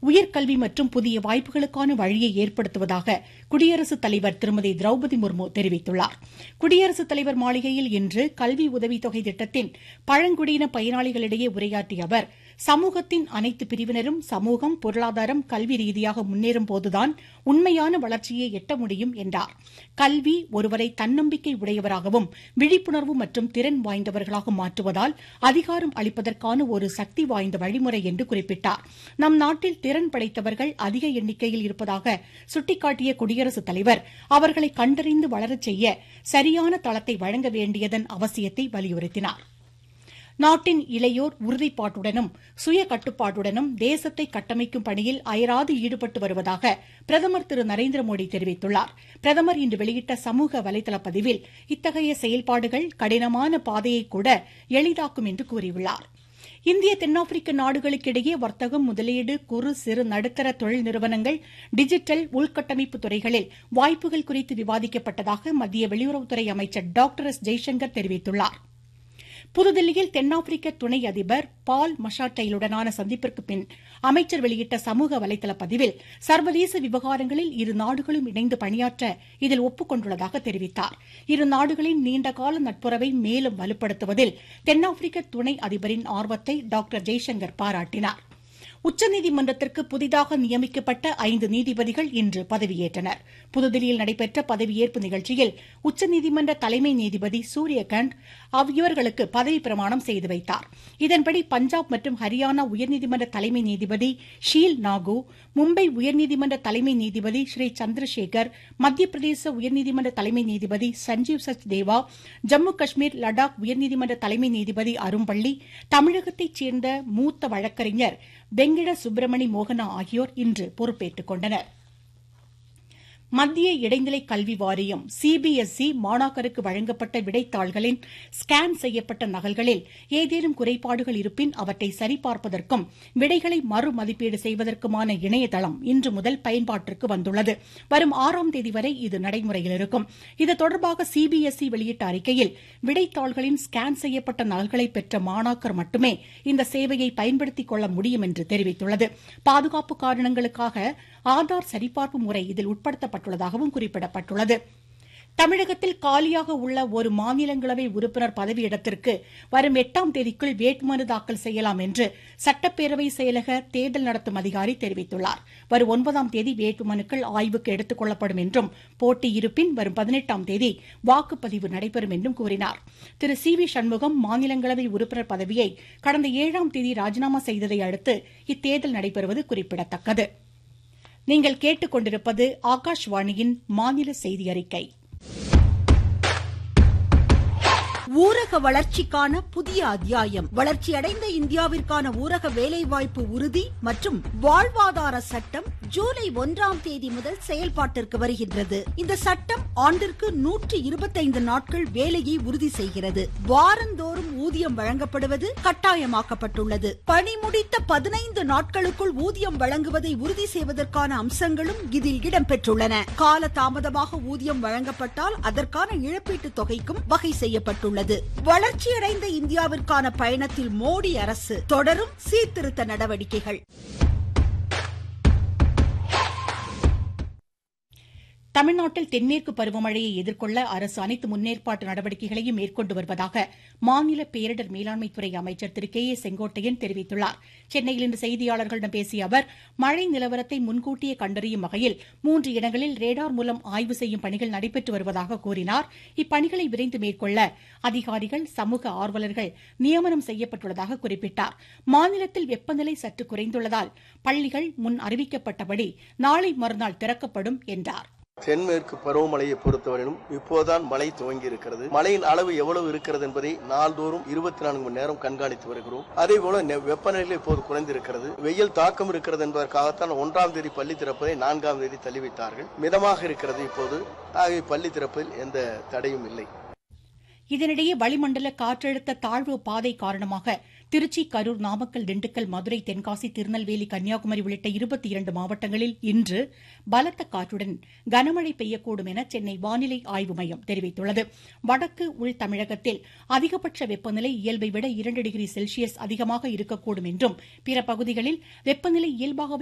உயர்கல்வி மற்றும் புதிய வாய்ப்புகளுக்கான வழியை ஏற்படுத்துவதாக குடியரசுத் தலைவர் திருமதி திரௌபதி முர்மு தெரிவித்துள்ளார் குடியரசுத் தலைவர் மாளிகையில் இன்று கல்வி உதவித்தொகை திட்டத்தின் பழங்குடியின பயனாளிகளிடையே உரையாற்றிய அவர் சமூகத்தின் அனைத்து பிரிவினரும் சமூகம் பொருளாதாரம் கல்வி ரீதியாக முன்னேறும் போதுதான் உண்மையான வளர்ச்சியை எட்ட முடியும் என்றார் கல்வி ஒருவரை தன்னம்பிக்கை உடையவராகவும் விழிப்புணர்வு மற்றும் திறன் வாய்ந்தவர்களாக மாற்றுவதால் அதிகாரம் அளிப்பதற்கான ஒரு சக்தி வாய்ந்த வழிமுறை என்று குறிப்பிட்டார் நம் நாட்டில் திறன் படைத்தவர்கள் அதிக எண்ணிக்கையில் இருப்பதாக சுட்டிக்காட்டிய குடியரசுத் தலைவர் அவர்களை கண்டறிந்து வளரச் செய்ய சரியான தளத்தை வழங்க வேண்டியதன் அவசியத்தை வலியுறுத்தினார் நாட்டின் இளையோர் உறுதிப்பாட்டுடனும் சுய கட்டுப்பாட்டுடனும் தேசத்தை கட்டமைக்கும் பணியில் அயராது ஈடுபட்டு வருவதாக பிரதமர் திரு நரேந்திர மோடி தெரிவித்துள்ளார் பிரதமர் இன்று வெளியிட்ட சமூக வலைதள பதிவில் இத்தகைய செயல்பாடுகள் கடினமான பாதையை கூட எளிதாக்கும் என்று கூறியுள்ளார் இந்திய தென்னாப்பிரிக்க நாடுகளுக்கிடையே வர்த்தகம் முதலீடு குறு சிறு நடுத்தர தொழில் நிறுவனங்கள் டிஜிட்டல் உள்கட்டமைப்பு துறைகளில் வாய்ப்புகள் குறித்து விவாதிக்கப்பட்டதாக மத்திய வெளியுறவுத்துறை அமைச்சர் டாக்டர் எஸ் ஜெய்சங்கர் தெரிவித்துள்ளாா் புதுதில்லியில் தென்னாப்பிரிக்க துணை அதிபர் பால் மஷாட்டைலுடனான சந்திப்பிற்கு பின் அமைச்சர் வெளியிட்ட சமூக வலைதள பதிவில் சர்வதேச விவகாரங்களில் இரு நாடுகளும் இணைந்து பணியாற்ற இதில் ஒப்புக் கொண்டுள்ளதாக தெரிவித்தார் இரு நாடுகளின் நீண்டகால நட்புறவை மேலும் வலுப்படுத்துவதில் தென்னாப்பிரிக்க துணை அதிபரின் ஆர்வத்தை டாக்டர் ஜெய்சங்கர் பாராட்டினார் உச்சநீதிமன்றத்திற்கு புதிதாக நியமிக்கப்பட்ட ஐந்து நீதிபதிகள் இன்று பதவியேற்றனர் புதுதில்லியில் நடைபெற்ற பதவியேற்பு நிகழ்ச்சியில் உச்சநீதிமன்ற தலைமை நீதிபதி சூரியகாந்த் இவர்களுக்கு பதவி பிரமாணம் செய்து வைத்தார் இதன்படி பஞ்சாப் மற்றும் ஹரியானா உயர்நீதிமன்ற தலைமை நீதிபதி ஷீல் நாகு மும்பை உயர்நீதிமன்ற தலைமை நீதிபதி ஸ்ரீ சந்திரசேகர் மத்திய பிரதேச உயர்நீதிமன்ற தலைமை நீதிபதி சஞ்சீவ் சச் தேவா ஜம்மு காஷ்மீர் லடாக் உயர்நீதிமன்ற தலைமை நீதிபதி அரும்பள்ளி தமிழகத்தைச் சேர்ந்த மூத்த வழக்கறிஞர் வெங்கிட சுப்பிரமணி மோகனா ஆகியோர் இன்று பொறுப்பேற்றுக் கொண்டனர் மத்திய இடைநிலை கல்வி வாரியம் சிபிஎஸ்இ மாணாக்கருக்கு வழங்கப்பட்ட விடைத்தாள்களின் ஸ்கேன் செய்யப்பட்ட நகல்களில் ஏதேனும் குறைபாடுகள் இருப்பின் அவற்றை சரிபார்ப்பதற்கும் விடைகளை மறுமதிப்பீடு செய்வதற்குமான இணையதளம் இன்று முதல் பயன்பாட்டிற்கு வந்துள்ளது வரும் ஆறாம் தேதி வரை இது நடைமுறையில் இருக்கும் இது தொடர்பாக சிபிஎஸ்இ வெளியிட்ட அறிக்கையில் விடைத்தாள்களின் ஸ்கேன் செய்யப்பட்ட நகல்களை பெற்ற மாணாக்கர் மட்டுமே இந்த சேவையை பயன்படுத்திக் கொள்ள முடியும் என்று தெரிவித்துள்ளது பாதுகாப்பு காரணங்களுக்காக ஆதார் சரிபார்ப்பு முறை இதில் உட்படுத்தப்பட்டுள்ளதாகவும் குறிப்பிடப்பட்டுள்ளது தமிழகத்தில் காலியாக உள்ள ஒரு மாநிலங்களவை உறுப்பினர் பதவியிடத்திற்கு வரும் எட்டாம் தேதிக்குள் வேட்புமனு தாக்கல் செய்யலாம் என்று சட்டப்பேரவை செயலக தேர்தல் நடத்தும் அதிகாரி தெரிவித்துள்ளார் வரும் ஒன்பதாம் தேதி வேட்புமனுக்கள் ஆய்வுக்கு எடுத்துக் கொள்ளப்படும் என்றும் போட்டி இருப்பின் வரும் பதினெட்டாம் தேதி வாக்குப்பதிவு நடைபெறும் என்றும் கூறினார் திரு சி வி சண்முகம் மாநிலங்களவை உறுப்பினர் பதவியை கடந்த ஏழாம் தேதி ராஜினாமா செய்ததை அடுத்து இத்தேர்தல் நடைபெறுவது குறிப்பிடத்தக்கது நீங்கள் கேட்டுக்கொண்டிருப்பது ஆகாஷ்வாணியின் மாநில செய்தி அறிக்கை ஊரக வளர்ச்சிக்கான புதிய அத்தியாயம் வளர்ச்சியடைந்த இந்தியாவிற்கான ஊரக வேலைவாய்ப்பு உறுதி மற்றும் வாழ்வாதார சட்டம் ஜூலை ஒன்றாம் தேதி முதல் செயல்பாட்டிற்கு வருகின்றது இந்த சட்டம் ஆண்டிற்கு நூற்றி இருபத்தைந்து நாட்கள் வேலையை உறுதி செய்கிறது வாரந்தோறும் ஊதியம் வழங்கப்படுவது கட்டாயமாக்கப்பட்டுள்ளது பணி முடித்த பதினைந்து நாட்களுக்குள் ஊதியம் வழங்குவதை உறுதி செய்வதற்கான அம்சங்களும் இதில் இடம்பெற்றுள்ளன கால தாமதமாக ஊதியம் வழங்கப்பட்டால் அதற்கான இழப்பீட்டு தொகைக்கும் வகை செய்யப்பட்டுள்ளது வளர்ச்சியடைந்த இந்தியாவிற்கான பயணத்தில் மோடி அரசு தொடரும் சீர்திருத்த நடவடிக்கைகள் தமிழ்நாட்டில் தென்மேற்கு பருவமழையை எதிர்கொள்ள அரசு அனைத்து முன்னேற்பாட்டு நடவடிக்கைகளையும் மேற்கொண்டு வருவதாக மாநில பேரிடர் மேலாண்மைத்துறை அமைச்சர் திரு கே ஏ செங்கோட்டையன் தெரிவித்துள்ளார் சென்னையில் இன்று செய்தியாளர்களிடம் பேசிய அவர் மழை நிலவரத்தை முன்கூட்டியே கண்டறியும் வகையில் மூன்று இடங்களில் ரேடார் மூலம் ஆய்வு செய்யும் பணிகள் நடைபெற்று வருவதாக கூறினார் இப்பணிகளை விரைந்து மேற்கொள்ள அதிகாரிகள் சமூக ஆர்வலர்கள் நியமனம் செய்யப்பட்டுள்ளதாக குறிப்பிட்டார் மாநிலத்தில் வெப்பநிலை சற்று குறைந்துள்ளதால் பள்ளிகள் முன் அறிவிக்கப்பட்டபடி நாளை மறுநாள் திறக்கப்படும் என்றார் தென்மேற்கு பருவமழையை பொறுத்தவரையிலும் இப்போதுதான் மழை துவங்கி இருக்கிறது மழையின் அளவு எவ்வளவு இருக்கிறது என்பதை நாள்தோறும் இருபத்தி நான்கு மணி நேரம் கண்காணித்து வருகிறோம் அதே போல வெப்பநிலை இப்போது குறைந்திருக்கிறது வெயில் தாக்கம் இருக்கிறது என்பதற்காகத்தான் ஒன்றாம் தேதி பள்ளி திறப்பதை நான்காம் தேதி தள்ளி வைத்தார்கள் மிதமாக இருக்கிறது இப்போது ஆகவே பள்ளி திறப்பதில் எந்த தடையும் இல்லை இதனிடையே வளிமண்டல காற்றழுத்த தாழ்வு பாதை காரணமாக திருச்சி கரூர் நாமக்கல் திண்டுக்கல் மதுரை தென்காசி திருநெல்வேலி கன்னியாகுமரி உள்ளிட்ட இருபத்தி இரண்டு மாவட்டங்களில் இன்று பலத்த காற்றுடன் கனமழை பெய்யக்கூடும் என சென்னை வானிலை ஆய்வு மையம் தெரிவித்துள்ளது வடக்கு உள் தமிழகத்தில் அதிகபட்ச வெப்பநிலை இயல்பை விட இரண்டு டிகிரி செல்சியஸ் அதிகமாக இருக்கக்கூடும் என்றும் பிற பகுதிகளில் வெப்பநிலை இயல்பாகவே